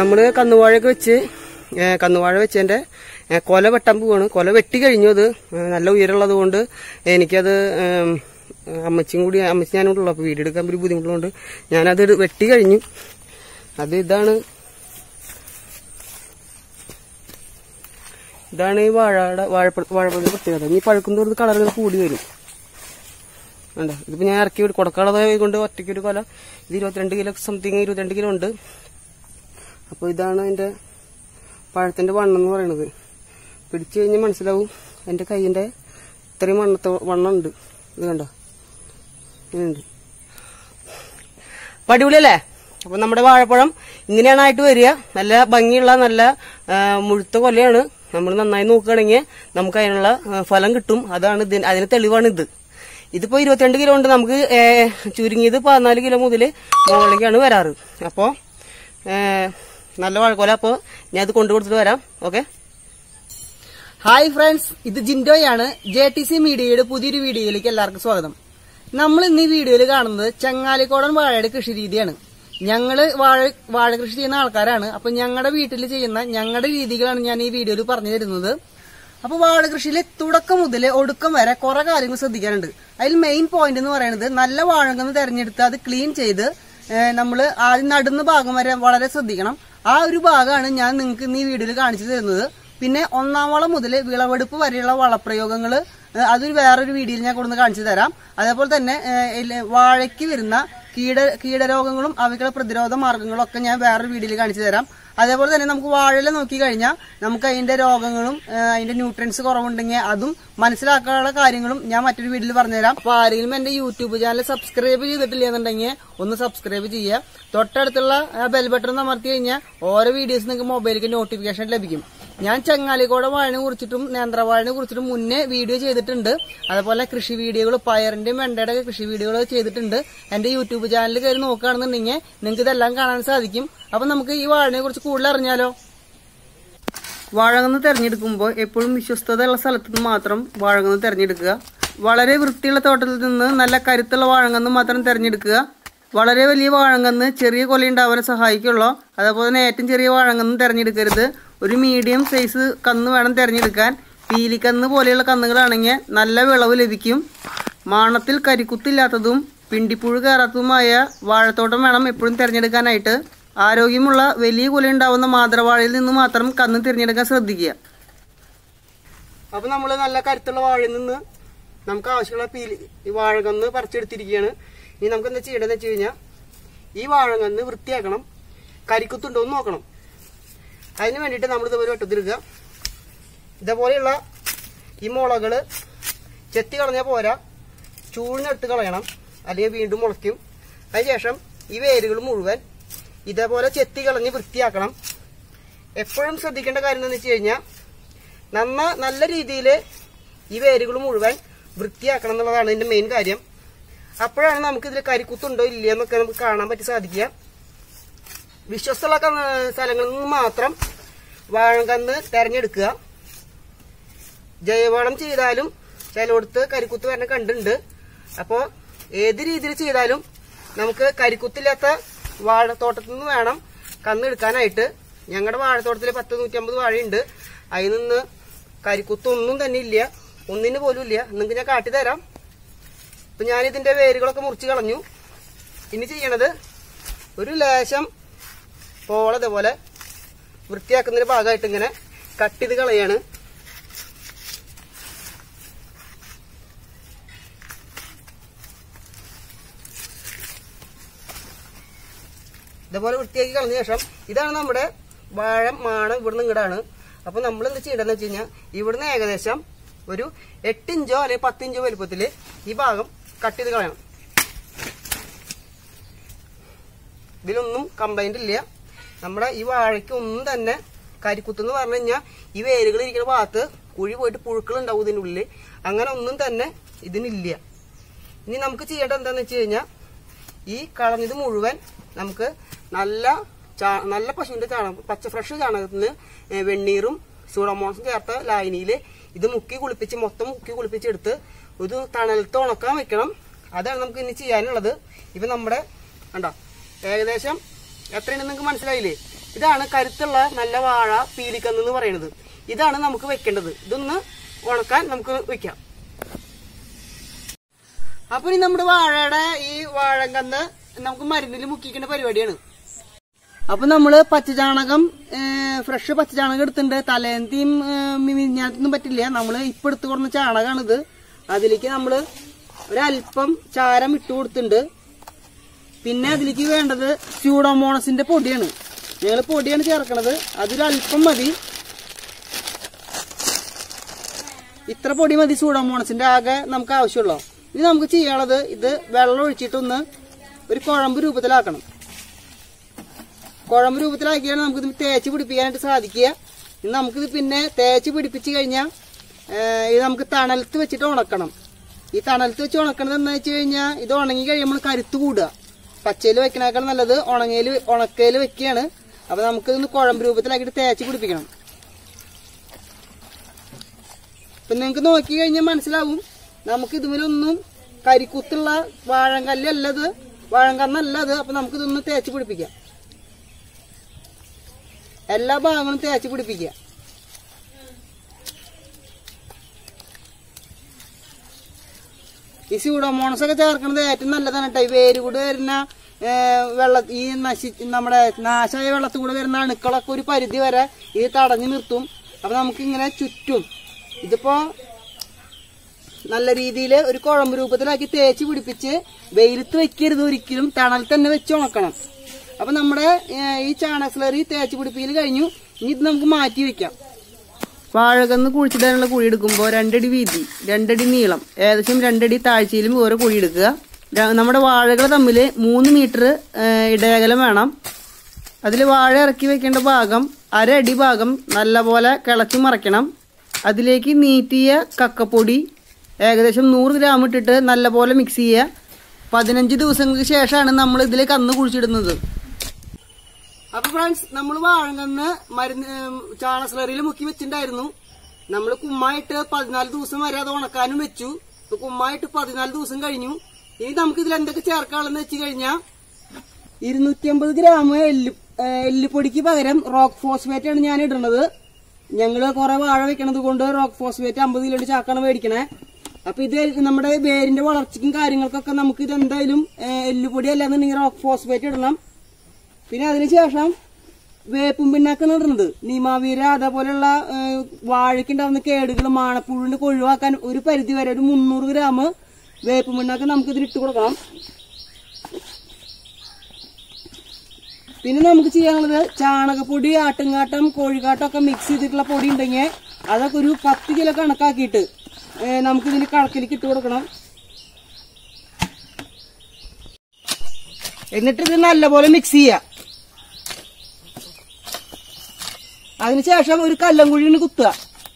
നമ്മള് കന്നുവാഴയൊക്കെ വെച്ച് ഏ, കന്നുവാഴ വെച്ചതിന്റെ ഏ, കൊല വെട്ടാൻ പോവാണ് കൊല വെട്ടി കഴിഞ്ഞു അത് ഏ, നല്ല ഉയരമുള്ളത് കൊണ്ട് എനിക്കത് ഏം, അമ്മച്ചിയും കൂടി അമ്മച്ചി ഞാനും ഉള്ളു അപ്പൊ വീഡിയോ എടുക്കാൻ ഒരു ബുദ്ധിമുട്ടുള്ളതുകൊണ്ട് ഞാനത് എടു- വെട്ടി കഴിഞ്ഞു അത് ഇതാണ് ഇതാണ് ഈ വാഴയുടെ വാഴപ്പഴ വാഴപ്പഴത്തിന്റെ പ്രത്യേകത ഇനി പഴുക്കും തോറും കളർ ഇങ്ങനെ കൂടി വരും വേണ്ട ഇതിപ്പോ ഞാൻ ഇറക്കി വിടും കൊടുക്കാനുള്ളത് കൊണ്ട് ഒറ്റയ്ക്ക് ഒരു കൊല ഇത് ഇരുപത്തിരണ്ട് കിലോ സംതിങ് ഇരുപത്തിരണ്ട് കിലോ ഉണ്ട് അപ്പോൾ ഇതാണ് അതിന്റെ പഴത്തിന്റെ വണ്ണം എന്ന് പറയുന്നത് പിടിച്ചു കഴിഞ്ഞാൽ മനസ്സിലാവും എന്റെ കൈയിന്റെ ഇത്രയും വണ്ണത്തെ വണ്ണം ഉണ്ട് ഇത് കണ്ടോ ഇതുണ്ട് അപ്പൊ അടിപൊളിയല്ലേ അപ്പൊ നമ്മുടെ വാഴപ്പഴം ഇങ്ങനെയാണ് ആയിട്ട് വരിക നല്ല ഭംഗിയുള്ള നല്ല ആ, മുഴുത്ത കൊലയാണ് നമ്മൾ നന്നായി നോക്കുകയാണെങ്കിൽ നമുക്ക് അതിനുള്ള ആ, ഫലം കിട്ടും അതാണ് ഇതിന് അതിന് തെളിവാണ് ഇത് ഇതിപ്പോ ഇരുപത്തിരണ്ട് കിലോ ഉണ്ട് നമുക്ക് ഏ, ചുരുങ്ങിയത് പതിനാല് കിലോ മുതൽ മുകളിലേക്കാണ് വരാറ് അപ്പോ ഏ, നല്ല വാഴക്കൊല അപ്പോ ഞാൻ ഇത് കൊണ്ടു കൊടുത്തിട്ട് വരാം ഓക്കെ ഹായ് ഫ്രണ്ട്സ് ഇത് ജിൻഡോയാണ് ജെ ടി സി മീഡിയയുടെ പുതിയൊരു വീഡിയോയിലേക്ക് എല്ലാവർക്കും സ്വാഗതം നമ്മൾ ഇന്ന് ഈ വീഡിയോയിൽ കാണുന്നത് ചങ്ങാലിക്കോടൻ വാഴയുടെ കൃഷി രീതിയാണ് ഞങ്ങള് വാഴ വാഴ കൃഷി ചെയ്യുന്ന ആൾക്കാരാണ് അപ്പൊ ഞങ്ങളുടെ വീട്ടിൽ ചെയ്യുന്ന ഞങ്ങളുടെ രീതികളാണ് ഞാൻ ഈ വീഡിയോയിൽ പറഞ്ഞു തരുന്നത് അപ്പൊ വാഴ കൃഷിയിൽ തുടക്കം മുതൽ ഒടുക്കം വരെ കുറെ കാര്യങ്ങൾ ശ്രദ്ധിക്കാനുണ്ട് അതിൽ മെയിൻ പോയിന്റ് എന്ന് പറയുന്നത് നല്ല വാഴകന്ന് തെരഞ്ഞെടുത്ത് അത് ക്ലീൻ ചെയ്ത് നമ്മൾ ആദ്യം നടുന്ന ഭാഗം വരെ വളരെ ശ്രദ്ധിക്കണം ആ ഒരു ഭാഗമാണ് ഞാൻ നിങ്ങൾക്ക് ഇന്ന് ഈ വീഡിയോയിൽ കാണിച്ചു തരുന്നത് പിന്നെ ഒന്നാം വളം മുതൽ വിളവെടുപ്പ് വരെയുള്ള വളപ്രയോഗങ്ങൾ അതൊരു വേറൊരു വീഡിയോയിൽ ഞാൻ കൊണ്ടുവന്ന് കാണിച്ചു തരാം അതേപോലെ തന്നെ ഏഹ്, ഇല്ല- വാഴയ്ക്ക് വരുന്ന കീട കീടരോഗങ്ങളും അവയ്ക്കുള്ള പ്രതിരോധ മാർഗങ്ങളും ഒക്കെ ഞാൻ വേറൊരു വീഡിയോയിൽ കാണിച്ചു തരാം അതേപോലെ തന്നെ നമുക്ക് വാഴയില നോക്കി കഴിഞ്ഞാൽ നമുക്ക് അതിന്റെ രോഗങ്ങളും ഏഹ്, അതിന്റെ ന്യൂട്രൻസ് കുറവുണ്ടെങ്കിൽ അതും മനസ്സിലാക്കാനുള്ള കാര്യങ്ങളും ഞാൻ മറ്റൊരു വീഡിയോയിൽ പറഞ്ഞുതരാം അപ്പൊ ആരെങ്കിലും എന്റെ യൂട്യൂബ് ചാനൽ സബ്സ്ക്രൈബ് ചെയ്തിട്ടില്ല എന്നുണ്ടെങ്കിൽ ഒന്ന് സബ്സ്ക്രൈബ് ചെയ്യുക തൊട്ടടുത്തുള്ള ബെൽ ബട്ടൺ അമർത്തി കഴിഞ്ഞാൽ ഓരോ വീഡിയോസ് നിങ്ങൾക്ക് മൊബൈലിലേക്ക് നോട്ടിഫിക്കേഷൻ ലഭിക്കും ഞാൻ ചങ്ങാലിക്കോട് വാഴനെ കുറിച്ചിട്ടും നേന്ത്രവാഴനെ കുറിച്ചിട്ടും മുന്നേ വീഡിയോ ചെയ്തിട്ടുണ്ട് അതുപോലെ കൃഷി വീഡിയോകൾ പയറിന്റെയും വെണ്ടയുടെ ഒക്കെ കൃഷി വീഡിയോകൾ ചെയ്തിട്ടുണ്ട് എന്റെ യൂട്യൂബ് ചാനലിൽ കയറി നോക്കുകയാണെന്നുണ്ടെങ്കിൽ നിങ്ങൾക്ക് ഇതെല്ലാം കാണാൻ സാധിക്കും അപ്പൊ നമുക്ക് ഈ വാഴനെ കുറിച്ച് കൂടുതൽ അറിഞ്ഞാലോ വാഴകന്ന് തിരഞ്ഞെടുക്കുമ്പോൾ എപ്പോഴും വിശ്വസ്തതയുള്ള സ്ഥലത്ത് നിന്ന് മാത്രം വാഴകന്ന് തിരഞ്ഞെടുക്കുക വളരെ വൃത്തിയുള്ള തോട്ടത്തിൽ നിന്ന് നല്ല കരുത്തുള്ള വാഴകന്ന് മാത്രം തിരഞ്ഞെടുക്കുക വളരെ വലിയ വാഴകന്ന് ചെറിയ കൊലയുണ്ടാവാൻ സഹായിക്കുള്ളൂ അതേപോലെ തന്നെ ഏറ്റവും ചെറിയ വാഴകന്ന് തിരഞ്ഞെടുക്കരുത് ഒരു മീഡിയം സൈസ് കന്ന് വേണം തിരഞ്ഞെടുക്കാൻ പീലിക്കന്ന് പോലെയുള്ള കന്നുകളാണെങ്കിൽ നല്ല വിളവ് ലഭിക്കും മാണത്തിൽ കരിക്കുത്തില്ലാത്തതും പിണ്ടിപ്പുഴു കയറാത്തതുമായ വാഴത്തോട്ടം വേണം എപ്പോഴും തിരഞ്ഞെടുക്കാനായിട്ട് ആരോഗ്യമുള്ള വലിയ കുലയുണ്ടാവുന്ന മാതൃവാഴയിൽ നിന്ന് മാത്രം കന്ന് തിരഞ്ഞെടുക്കാൻ ശ്രദ്ധിക്കുക അപ്പൊ നമ്മൾ നല്ല കരുത്തുള്ള വാഴയിൽ നിന്ന് നമുക്ക് ആവശ്യമുള്ള പീലി ഈ വാഴകന്ന് പറിച്ചെടുത്തിരിക്കുകയാണ് ഇനി നമുക്ക് എന്താ ചെയ്യേണ്ടതെന്ന് വെച്ച് കഴിഞ്ഞാൽ ഈ വാഴകന്ന് വൃത്തിയാക്കണം കരിക്കുത്തുണ്ടോ എന്ന് നോക്കണം അതിന് വേണ്ടിയിട്ട് നമ്മൾ ഇതുപോലെ വെട്ടത്തിരിക്കുക ഇതേപോലെയുള്ള ഈ മുളകള് ചെത്തി കളഞ്ഞാൽ പോരാ ചൂഴ്ന്നെടുത്ത് കളയണം അല്ലെങ്കിൽ വീണ്ടും മുളയ്ക്കും അതിനുശേഷം ഈ വേരുകൾ മുഴുവൻ ഇതേപോലെ ചെത്തി കളഞ്ഞ് വൃത്തിയാക്കണം എപ്പോഴും ശ്രദ്ധിക്കേണ്ട കാര്യം എന്താണെന്ന് വെച്ച് കഴിഞ്ഞാൽ നന്ന നല്ല രീതിയിൽ ഈ വേരുകൾ മുഴുവൻ വൃത്തിയാക്കണം എന്നുള്ളതാണ് ഇതിന്റെ മെയിൻ കാര്യം അപ്പോഴാണ് നമുക്ക് ഇതിൽ കരിക്കുത്തുണ്ടോ ഇല്ലയോ എന്നൊക്കെ നമുക്ക് കാണാൻ പറ്റി സാധിക്കുക വിശ്വസ്തമുള്ള കന്ന് സ്ഥലങ്ങളിൽ നിന്ന് മാത്രം വാഴക്കന്ന് തെരഞ്ഞെടുക്കുക ജൈവവളം ചെയ്താലും ചിലയിടത്ത് കരിക്കുത്ത് വരണ കണ്ടിട്ടുണ്ട് അപ്പോൾ ഏത് രീതിയിൽ ചെയ്താലും നമുക്ക് കരിക്കുത്തില്ലാത്ത വാഴത്തോട്ടത്തിൽ നിന്ന് വേണം കന്നെടുക്കാനായിട്ട് ഞങ്ങളുടെ വാഴത്തോട്ടത്തിൽ പത്ത് നൂറ്റമ്പത് വാഴയുണ്ട് അതിൽ നിന്ന് കരിക്കുത്തൊന്നും തന്നെ ഇല്ല ഒന്നിന് പോലും ഇല്ല നിങ്ങൾക്ക് ഞാൻ കാട്ടിത്തരാം അപ്പൊ ഞാൻ ഇതിന്റെ വേരുകളൊക്കെ മുറിച്ച് കളഞ്ഞു ഇനി ചെയ്യണത് ഒരു ലേശം പോള ഇതേപോലെ വൃത്തിയാക്കുന്നതിന്റെ ഭാഗമായിട്ട് ഇങ്ങനെ കട്ട് ചെയ്ത് കളയാണ് ഇതേപോലെ വൃത്തിയാക്കി കളഞ്ഞ ശേഷം ഇതാണ് നമ്മുടെ വാഴ മാണം ഇവിടുന്ന് ഇങ്ങടാണ് അപ്പൊ നമ്മൾ എന്ത് ചെയ്യേണ്ടതെന്ന് വെച്ച് കഴിഞ്ഞാൽ ഇവിടുന്ന് ഏകദേശം ഒരു എട്ടിഞ്ചോ അല്ലെങ്കിൽ പത്തിഞ്ചോ വലുപ്പത്തില് ഈ ഭാഗം കട്ട് ചെയ്ത് കളയണം ഇതിലൊന്നും കംപ്ലൈന്റ് ഇല്ല നമ്മുടെ ഈ വാഴയ്ക്ക് ഒന്നും തന്നെ കരിക്കുത്തെന്ന് പറഞ്ഞു കഴിഞ്ഞാൽ ഈ വേരുകൾ ഇരിക്കുന്ന ഭാഗത്ത് കുഴി പോയിട്ട് പുഴുക്കൾ ഉണ്ടാവും ഇതിൻ്റെ ഉള്ളിൽ അങ്ങനെ ഒന്നും തന്നെ ഇതിനില്ല ഇനി നമുക്ക് ചെയ്യേണ്ടത് എന്താന്ന് വെച്ച് കഴിഞ്ഞാൽ ഈ കളഞ്ഞത് മുഴുവൻ നമുക്ക് നല്ല ചാ- നല്ല പശുവിന്റെ ചാണകം പച്ച ഫ്രഷ് ചാണകത്തിന് ഏ, വെണ്ണീറും സൂഡോമോണസും ചേർത്ത ലായനിയിൽ ഇത് മുക്കി കുളിപ്പിച്ച് മൊത്തം മുക്കി കുളിപ്പിച്ചെടുത്ത് ഒരു തണലത്ത് ഉണക്കാൻ വെക്കണം അതാണ് നമുക്ക് ഇനി ചെയ്യാനുള്ളത് ഇപ്പൊ നമ്മുടെ കണ്ടോ ഏകദേശം എത്രയുണ്ടെന്ന് നിങ്ങൾക്ക് മനസ്സിലായില്ലേ ഇതാണ് കരുത്തുള്ള നല്ല വാഴ പീലിക്കന്ന് എന്ന് പറയുന്നത് ഇതാണ് നമുക്ക് വെക്കേണ്ടത് ഇതൊന്ന് ഉണക്കാൻ നമുക്ക് വെക്കാം അപ്പൊ ഇനി നമ്മുടെ വാഴയുടെ ഈ വാഴങ്കന്ന് നമുക്ക് മരുന്നിൽ മുക്കിക്കുന്ന പരിപാടിയാണ് അപ്പൊ നമ്മള് പച്ചചാണകം ഫ്രഷ് പച്ചചാണകം എടുത്തിട്ടുണ്ട് തലേന്തിയും മിഞ്ഞാത്തൊന്നും പറ്റില്ല നമ്മള് ഇപ്പൊ എടുത്തു കൊടുക്കുന്ന ചാണകമാണിത് അതിലേക്ക് നമ്മള് ഒരല്പം ചാരം ഇട്ട് കൊടുത്തിട്ടുണ്ട് പിന്നെ അതിലേക്ക് വേണ്ടത് സ്യൂഡോമോണസിന്റെ പൊടിയാണ് ഞങ്ങൾ പൊടിയാണ് ചേർക്കണത് അതൊരല്പം മതി ഇത്ര പൊടി മതി സൂഡോമോണസിന്റെ ആകെ നമുക്ക് ആവശ്യമുള്ളൂ ഇനി നമുക്ക് ചെയ്യാനുള്ളത് ഇത് വെള്ളം ഒഴിച്ചിട്ടൊന്ന് ഒരു കുഴമ്പ് രൂപത്തിലാക്കണം കുഴമ്പ് രൂപത്തിലാക്കിയാണ് നമുക്കിത് തേച്ച് പിടിപ്പിക്കാനായിട്ട് സാധിക്കുക ഇനി നമുക്കിത് പിന്നെ തേച്ച് പിടിപ്പിച്ച് കഴിഞ്ഞാൽ ഇത് നമുക്ക് തണലത്ത് വെച്ചിട്ട് ഉണക്കണം ഈ തണലത്ത് വെച്ച് ഉണക്കണത് എന്താ വെച്ച് കഴിഞ്ഞാൽ ഇത് ഉണങ്ങി കഴിയുമ്പോൾ കരുത്ത് കൂടുക പച്ചയിൽ വെക്കണേക്കാൾ നല്ലത് ഉണങ്ങയിൽ ഉണക്കയിൽ വെക്കുകയാണ് അപ്പൊ നമുക്കിതൊന്ന് കുഴമ്പ് രൂപത്തിലാക്കിയിട്ട് തേച്ച് പിടിപ്പിക്കണം ഇപ്പൊ നിങ്ങൾക്ക് നോക്കി കഴിഞ്ഞാൽ മനസ്സിലാവും നമുക്ക് ഇതുമേലൊന്നും കരിക്കുത്തുള്ള വാഴങ്കല്ലല്ല ഇത് വാഴങ്കന്നല്ല അത് അപ്പൊ നമുക്ക് ഇതൊന്ന് തേച്ച് പിടിപ്പിക്കാം എല്ലാ ഭാഗങ്ങളും തേച്ച് പിടിപ്പിക്കുക ഈ സ്യൂഡോമോണസ് ഒക്കെ ചേർക്കുന്നത് ഏറ്റവും നല്ലതാണ് കേട്ടോ ഈ വേര് കൂടെ വരുന്ന വെള്ള ഈ നശി നമ്മുടെ നാശമായ വെള്ളത്തിൽ കൂടെ വരുന്ന അണുക്കളൊക്കെ ഒരു പരിധി വരെ ഇത് തടഞ്ഞു നിർത്തും അപ്പൊ നമുക്ക് ഇങ്ങനെ ചുറ്റും ഇതിപ്പോ നല്ല രീതിയിൽ ഒരു കുഴമ്പ് രൂപത്തിലാക്കി തേച്ച് പിടിപ്പിച്ച് വെയിലത്ത് വെക്കരുത് ഒരിക്കലും തണൽ തന്നെ വെച്ച് ഉണക്കണം അപ്പൊ നമ്മുടെ ഏഹ്, ഈ ചാണകസ്ലറി തേച്ച് പിടിപ്പിക്കൽ കഴിഞ്ഞു ഇനി ഇത് നമുക്ക് മാറ്റി വെക്കാം വാഴകന്ന് കുഴിച്ചിടാനുള്ള കുഴി എടുക്കുമ്പോൾ രണ്ടടി വീതി രണ്ടടി നീളം ഏകദേശം രണ്ടടി താഴ്ചയിലും ഓരോ കുഴി എടുക്കുക ര- നമ്മുടെ വാഴകൾ തമ്മിൽ മൂന്ന് മീറ്റർ ഇടയകലം വേണം അതിൽ വാഴ ഇറക്കി വെക്കേണ്ട ഭാഗം അര അടി ഭാഗം നല്ലപോലെ കിളച്ച് മറയ്ക്കണം അതിലേക്ക് നീറ്റിയ കക്കപ്പൊടി ഏകദേശം നൂറ് ഗ്രാം ഇട്ടിട്ട് നല്ലപോലെ മിക്സ് ചെയ്യുക പതിനഞ്ച് ദിവസങ്ങൾക്ക് ശേഷമാണ് നമ്മൾ ഇതിൽ കന്ന് കുഴിച്ചിടുന്നത് അപ്പൊ ഫ്രണ്ട്സ് നമ്മൾ വാഴങ്കന്ന് മരുന്ന് ചാണസ്ലറിയിൽ മുക്കി വെച്ചിട്ടുണ്ടായിരുന്നു നമ്മൾ കുമ്മായിട്ട് പതിനാല് ദിവസം വരെ അത് ഉണക്കാനും വെച്ചു ഇപ്പൊ കുമ്മായിട്ട് പതിനാല് ദിവസം കഴിഞ്ഞു ഇനി നമുക്ക് ഇതിൽ എന്തൊക്കെ ചേർക്കാണെന്ന് വെച്ച് കഴിഞ്ഞാൽ ഇരുന്നൂറ്റി അമ്പത് ഗ്രാം എല്ല് ഏ, എല്ലുപൊടിക്ക് പകരം റോക്ക് ഫോസ്ഫേറ്റ് ആണ് ഞാൻ ഇടുന്നത് ഞങ്ങള് കുറെ വാഴ വെക്കണത് കൊണ്ട് റോക്ക് ഫോസ്ഫേറ്റ് അമ്പത് കിലോയുടെ ചാക്കാണ് മേടിക്കണേ അപ്പൊ ഇത് നമ്മുടെ വേരിന്റെ വളർച്ചയ്ക്കും കാര്യങ്ങൾക്കൊക്കെ നമുക്ക് ഇത് എന്തായാലും ഏ, എല്ലുപൊടി അല്ലാന്നുണ്ടെങ്കിൽ റോക്ക് ഫോസ്ഫേറ്റ് ഇടണം പിന്നെ അതിനുശേഷം വേപ്പും പിണ്ണാക്കാണ് ഇടുന്നത് നീമാവീര അതേപോലെയുള്ള ഏഹ്, വാഴയ്ക്കുണ്ടാവുന്ന കേടുകൾ മാണപ്പുഴുവിന്റെ ഒഴിവാക്കാൻ ഒരു പരിധി വരെ ഒരു മുന്നൂറ് ഗ്രാം വേപ്പും പിണ്ണാക്ക് നമുക്ക് ഇതിൽ ഇട്ട് കൊടുക്കണം പിന്നെ നമുക്ക് ചെയ്യാനുള്ളത് ചാണകപ്പൊടി ആട്ടുംകാട്ടം കോഴിക്കാട്ടം ഒക്കെ മിക്സ് ചെയ്തിട്ടുള്ള പൊടി ഉണ്ടെങ്കിൽ അതൊക്കെ ഒരു പത്ത് കിലോ കണക്കാക്കിയിട്ട് ഏഹ്, നമുക്ക് ഇതിന് കണക്കിലേക്ക് ഇട്ട് കൊടുക്കണം എന്നിട്ട് ഇത് നല്ലപോലെ മിക്സ് ചെയ്യുക അതിനുശേഷം ഒരു കല്ലം കുഴിന് കുത്തുക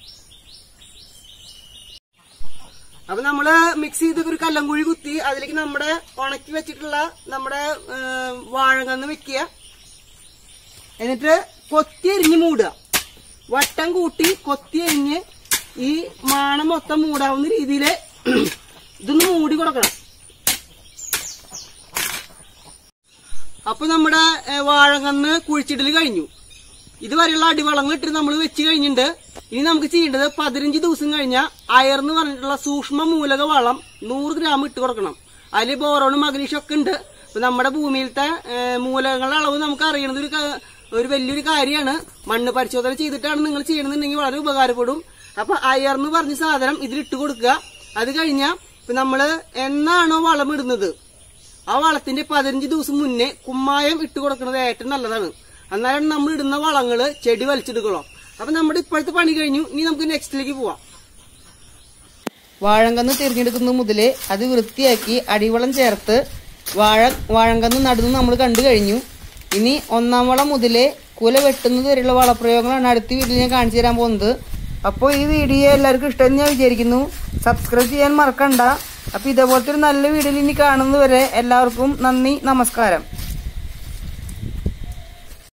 അപ്പൊ നമ്മള് മിക്സ് ചെയ്ത് ഒരു കല്ലം കുഴി കുത്തി അതിലേക്ക് നമ്മുടെ ഉണക്കി വെച്ചിട്ടുള്ള നമ്മുടെ ഏഹ്, വാഴകന്ന് വെക്കുക എന്നിട്ട് കൊത്തി എരിഞ്ഞ് മൂടുക വട്ടം കൂട്ടി കൊത്തി എരിഞ്ഞ് ഈ മാണം മൊത്തം മൂടാവുന്ന രീതിയിൽ ഇതൊന്ന് മൂടി കൊടുക്കണം അപ്പൊ നമ്മുടെ ഏഹ്, വാഴകന്ന് കുഴിച്ചിടൽ കഴിഞ്ഞു ഇതുവരെയുള്ള അടിവളങ്ങൾ ഇട്ട് നമ്മൾ വെച്ച് കഴിഞ്ഞിട്ടുണ്ട് ഇനി നമുക്ക് ചെയ്യേണ്ടത് പതിനഞ്ച് ദിവസം കഴിഞ്ഞാൽ അയർ എന്ന് പറഞ്ഞിട്ടുള്ള സൂക്ഷ്മ മൂലക വളം നൂറ് ഗ്രാം ഇട്ട് കൊടുക്കണം അതിൽ ബോറോണും മഗ്നീഷ്യം ഒക്കെ ഉണ്ട് അപ്പൊ നമ്മുടെ ഭൂമിയിലത്തെ ഏഹ്, മൂലകങ്ങളുടെ അളവ് നമുക്ക് അറിയണത് ഒരു ക- ഒരു വലിയൊരു കാര്യമാണ് മണ്ണ് പരിശോധന ചെയ്തിട്ടാണ് നിങ്ങൾ ചെയ്യണമെന്നുണ്ടെങ്കിൽ വളരെ ഉപകാരപ്പെടും അപ്പൊ അയർ എന്ന് പറഞ്ഞ സാധനം ഇതിലിട്ട് കൊടുക്കുക അത് കഴിഞ്ഞാൽ ഇപ്പൊ നമ്മള് എന്നാണോ വളം ഇടുന്നത് ആ വളത്തിന്റെ പതിനഞ്ച് ദിവസം മുന്നേ കുമ്മായം ഇട്ട് കൊടുക്കുന്നത് ഏറ്റവും നല്ലതാണ് എന്നാലും നമ്മൾ ഇടുന്ന വളങ്ങള് ചെടി വലിച്ചെടുക്കണം അപ്പൊ നമ്മുടെ ഇപ്പോഴത്തെ പണി കഴിഞ്ഞു ഇനി നമുക്ക് നെക്സ്റ്റിലേക്ക് പോവാം വാഴങ്കന്ന് തിരഞ്ഞെടുക്കുന്നത് മുതൽ അത് വൃത്തിയാക്കി അടിവളം ചേർത്ത് വാഴ വാഴങ്കന്ന് നടുന്നത് നമ്മൾ കണ്ടു കഴിഞ്ഞു ഇനി ഒന്നാം വളം മുതൽ കുല വെട്ടുന്നത് വരെയുള്ള വളപ്രയോഗങ്ങളാണ് അടുത്ത വീഡിയോയിൽ ഞാൻ കാണിച്ചു തരാൻ പോകുന്നത് അപ്പോൾ ഈ വീഡിയോ എല്ലാവർക്കും ഇഷ്ടമെന്ന് ഞാൻ വിചാരിക്കുന്നു സബ്സ്ക്രൈബ് ചെയ്യാൻ മറക്കണ്ട അപ്പോൾ ഇതേപോലത്തെ ഒരു നല്ല വീഡിയോയിൽ ഇനി കാണുന്നതുവരെ എല്ലാവർക്കും നന്ദി നമസ്കാരം